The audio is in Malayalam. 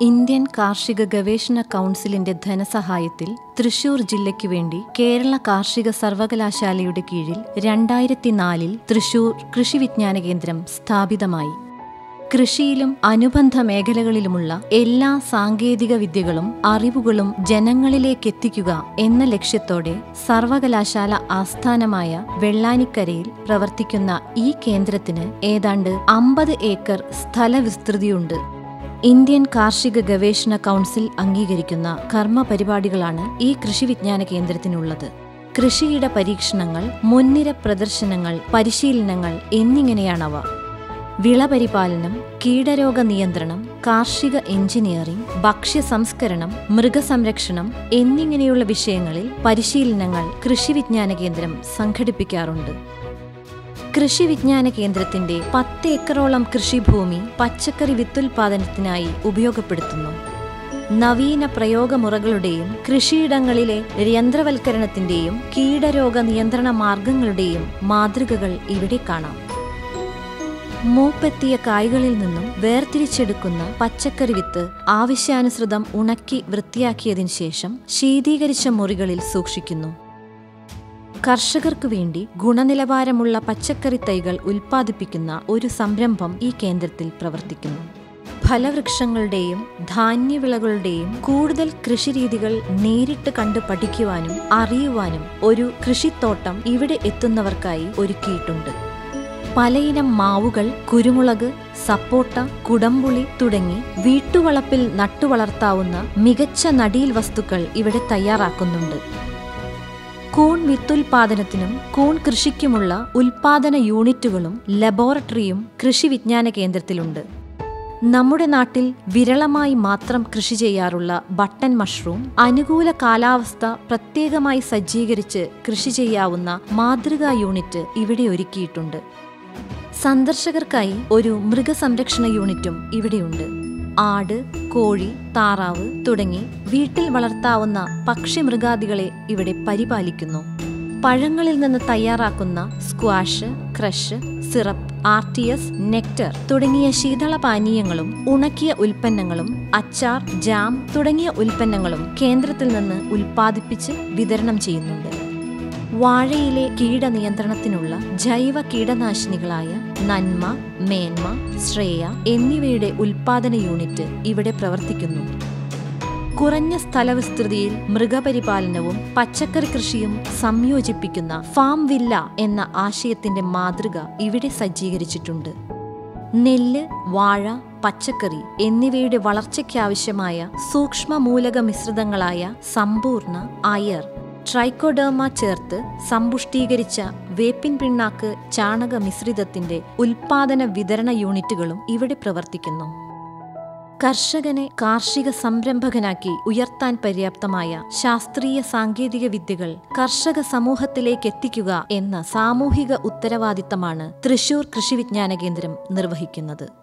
ഇന്ത്യൻ കാർഷിക ഗവേഷണ കൗൺസിലിന്റെ ധനസഹായത്തിൽ തൃശൂർ ജില്ലയ്ക്കു വേണ്ടി കേരള കാർഷിക സർവകലാശാലയുടെ കീഴിൽ രണ്ടായിരത്തി നാലിൽ തൃശൂർ കൃഷി വിജ്ഞാന കേന്ദ്രം സ്ഥാപിതമായി കൃഷിയിലും അനുബന്ധ മേഖലകളിലുമുള്ള എല്ലാ സാങ്കേതിക വിദ്യകളും അറിവുകളും ജനങ്ങളിലേക്കെത്തിക്കുക എന്ന ലക്ഷ്യത്തോടെ സർവകലാശാല ആസ്ഥാനമായ വെള്ളാനിക്കരയിൽ പ്രവർത്തിക്കുന്ന ഈ കേന്ദ്രത്തിന് ഏതാണ്ട് അമ്പത് ഏക്കർ സ്ഥലവിസ്തൃതിയുണ്ട് ഇന്ത്യൻ കാർഷിക ഗവേഷണ കൗൺസിൽ അംഗീകരിക്കുന്ന കർമ്മ പരിപാടികളാണ് ഈ കൃഷി വിജ്ഞാന കേന്ദ്രത്തിനുള്ളത് കൃഷിയിട പരീക്ഷണങ്ങൾ മുൻനിര പ്രദർശനങ്ങൾ പരിശീലനങ്ങൾ എന്നിങ്ങനെയാണവ വിളപരിപാലനം കീടരോഗ നിയന്ത്രണം കാർഷിക എഞ്ചിനീയറിംഗ് ഭക്ഷ്യ സംസ്കരണം മൃഗസംരക്ഷണം എന്നിങ്ങനെയുള്ള വിഷയങ്ങളിൽ പരിശീലനങ്ങൾ കൃഷി വിജ്ഞാന കേന്ദ്രം സംഘടിപ്പിക്കാറുണ്ട് കൃഷി വിജ്ഞാന കേന്ദ്രത്തിന്റെ പത്ത് ഏക്കറോളം കൃഷിഭൂമി പച്ചക്കറി വിത്തുൽപാദനത്തിനായി ഉപയോഗപ്പെടുത്തുന്നു നവീന പ്രയോഗമുറകളുടെയും കൃഷിയിടങ്ങളിലെ യന്ത്രവൽക്കരണത്തിന്റെയും കീടരോഗ നിയന്ത്രണ മാർഗങ്ങളുടെയും മാതൃകകൾ ഇവിടെ കാണാം മൂപ്പെത്തിയ കായ്കളിൽ നിന്നും വേർതിരിച്ചെടുക്കുന്ന പച്ചക്കറി വിത്ത് ആവശ്യാനുസൃതം ഉണക്കി വൃത്തിയാക്കിയതിനു ശേഷം ശീതീകരിച്ച മുറികളിൽ സൂക്ഷിക്കുന്നു കർഷകർക്കു വേണ്ടി ഗുണനിലവാരമുള്ള പച്ചക്കറി തൈകൾ ഉൽപ്പാദിപ്പിക്കുന്ന ഒരു സംരംഭം ഈ കേന്ദ്രത്തിൽ പ്രവർത്തിക്കുന്നു ഫലവൃക്ഷങ്ങളുടെയും ധാന്യവിളകളുടെയും കൂടുതൽ കൃഷിരീതികൾ നേരിട്ട് കണ്ട് പഠിക്കുവാനും അറിയുവാനും ഒരു കൃഷിത്തോട്ടം ഇവിടെ എത്തുന്നവർക്കായി ഒരുക്കിയിട്ടുണ്ട് പലയിനം മാവുകൾ കുരുമുളക് സപ്പോട്ട കുടംപുളി തുടങ്ങി വീട്ടുവളപ്പിൽ നട്ടുവളർത്താവുന്ന മികച്ച നടീൽ വസ്തുക്കൾ ഇവിടെ തയ്യാറാക്കുന്നുണ്ട് കൂൺ വിത്തുൽപാദനത്തിനും കൂൺ കൃഷിക്കുമുള്ള ഉൽപാദന യൂണിറ്റുകളും ലബോറട്ടറിയും കൃഷി വിജ്ഞാന കേന്ദ്രത്തിലുണ്ട് നമ്മുടെ നാട്ടിൽ വിരളമായി മാത്രം കൃഷി ചെയ്യാറുള്ള ബട്ടൺ മഷ്റൂം അനുകൂല കാലാവസ്ഥ പ്രത്യേകമായി സജ്ജീകരിച്ച് കൃഷി ചെയ്യാവുന്ന മാതൃകാ യൂണിറ്റ് ഇവിടെ ഒരുക്കിയിട്ടുണ്ട് സന്ദർശകർക്കായി ഒരു മൃഗസംരക്ഷണ യൂണിറ്റും ഇവിടെയുണ്ട് ആട് കോഴി താറാവ് തുടങ്ങി വീട്ടിൽ വളർത്താവുന്ന പക്ഷിമൃഗാദികളെ ഇവിടെ പരിപാലിക്കുന്നു പഴങ്ങളിൽ നിന്ന് തയ്യാറാക്കുന്ന squash crush syrup R T S nectar തുടങ്ങിയ ശീതള പാനീയങ്ങളും ഉണക്കിയ ഉൽപ്പന്നങ്ങളും അച്ചാർ ജാം തുടങ്ങിയ ഉൽപ്പന്നങ്ങളും കേന്ദ്രത്തിൽ നിന്ന് ഉൽപ്പാദിപ്പിച്ച് വിതരണം ചെയ്യുന്നുണ്ട് വാഴയിലെ കീടനിയന്ത്രണത്തിനുള്ള ജൈവ കീടനാശിനികളായ നന്മ മേന്മ ശ്രേയ എന്നിവയുടെ ഉൽപാദന യൂണിറ്റ് ഇവിടെ പ്രവർത്തിക്കുന്നു കുറഞ്ഞ സ്ഥലവിസ്തൃതിയിൽ മൃഗപരിപാലനവും പച്ചക്കറി കൃഷിയും സംയോജിപ്പിക്കുന്ന ഫാം വില്ല എന്ന ആശയത്തിന്റെ മാതൃക ഇവിടെ സജ്ജീകരിച്ചിട്ടുണ്ട് നെല്ല് വാഴ പച്ചക്കറി എന്നിവയുടെ വളർച്ചയ്ക്കാവശ്യമായ സൂക്ഷ്മ മൂലക മിശ്രിതങ്ങളായ സമ്പൂർണ്ണ അയർ ട്രൈക്കോഡേമ ചേർത്ത് സമ്പുഷ്ടീകരിച്ച വേപ്പിൻ പിണ്ണാക്ക് ചാണക മിശ്രിതത്തിന്റെ ഉൽപാദന വിതരണ യൂണിറ്റുകളും ഇവിടെ പ്രവർത്തിക്കുന്നു കർഷകനെ കാർഷിക സംരംഭകനാക്കി ഉയർത്താൻ പര്യാപ്തമായ ശാസ്ത്രീയ സാങ്കേതിക വിദ്യകൾ കർഷക സമൂഹത്തിലേക്ക് എത്തിക്കുക എന്ന സാമൂഹിക ഉത്തരവാദിത്തമാണ് തൃശൂർ കൃഷി വിജ്ഞാന കേന്ദ്രം നിർവഹിക്കുന്നത്